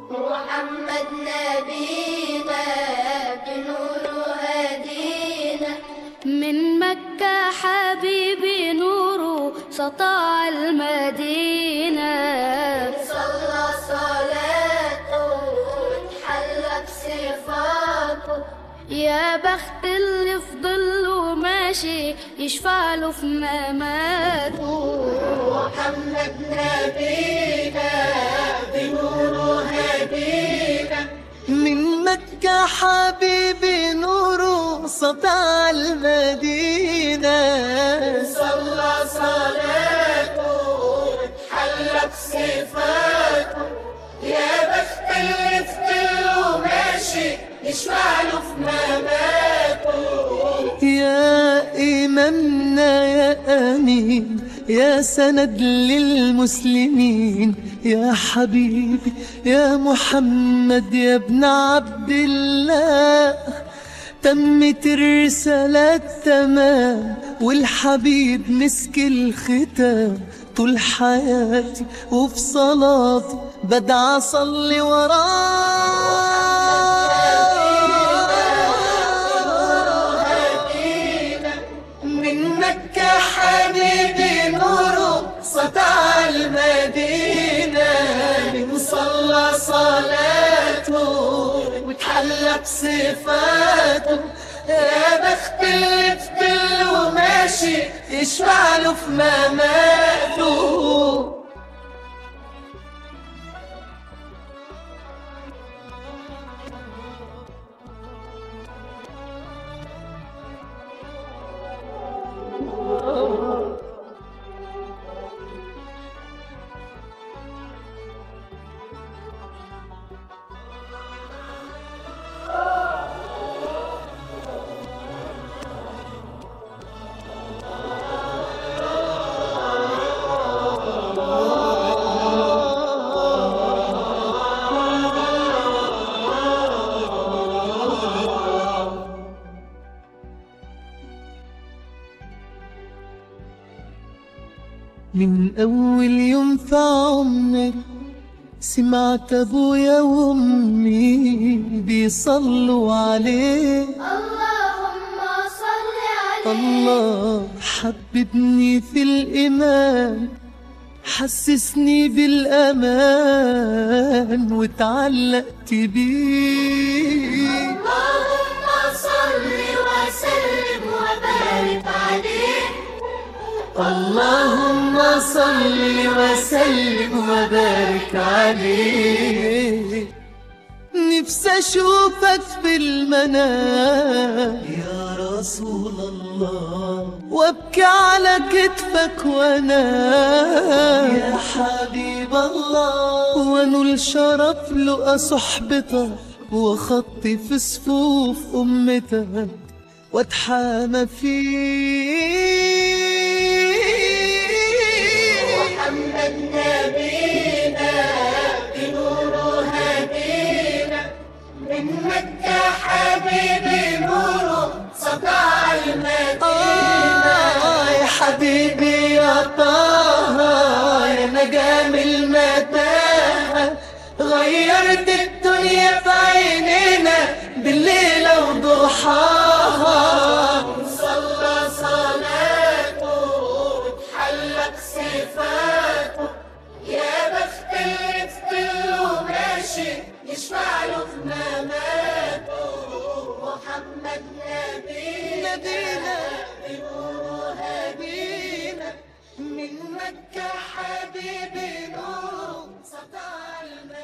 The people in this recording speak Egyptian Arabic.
محمد نبينا بنور هدينا من مكة حبيبي نوره سطع المدينة صلى صلاته وتحلى بصفاته يا بخت اللي في ظله ماشي يشفع له في مماته محمد نبينا بنور هدينا من مكة حبيبي نوره سطع المدينة صلى صلاته وتحلى بصفاته يا بخت اللي في ظله ماشي يشفع له في مماته يا إمامنا يا أمين يا سند للمسلمين يا حبيبي يا محمد يا ابن عبد الله تمت الرسالة تمام والحبيب مسك الختام طول حياتي وفي صلاتي بدعى أصلي وراه من مكة حبيبي نوره سطع المدينة من صلى صلاته وتحلى بصفاته يا بخت اللي في ظله ماشي يشفع له في مماته من أول يوم في عمري سمعت أبويا وأمي بيصلوا عليه اللهم صل عليه الله حببني في الإيمان حسسني بالأمان وتعلقت بيه اللهم صل وسلم وبارك عليه اللهم صل وسلم وبارك عليه نفسي اشوفك في المنام يا رسول الله وابكي على كتفك وانام يا حبيب الله وانول شرف لقى صحبتك وخطي في صفوف امتك واتحامى فيك محمد نبينا بنور هدينا من مكة حبيبي نوره سطع المدينة آه يا حبيبي يا طه يا نجام المتاهة غيرت الدنيا في عينينا بالليلة وضحاها صلى صلاته وتحلى بصفاته يا بخت اللي في ظله ماشي يشفع له في مماته محمد نبينا نبينا بنور هدينا من مكة حبيبي نور سطع المدينة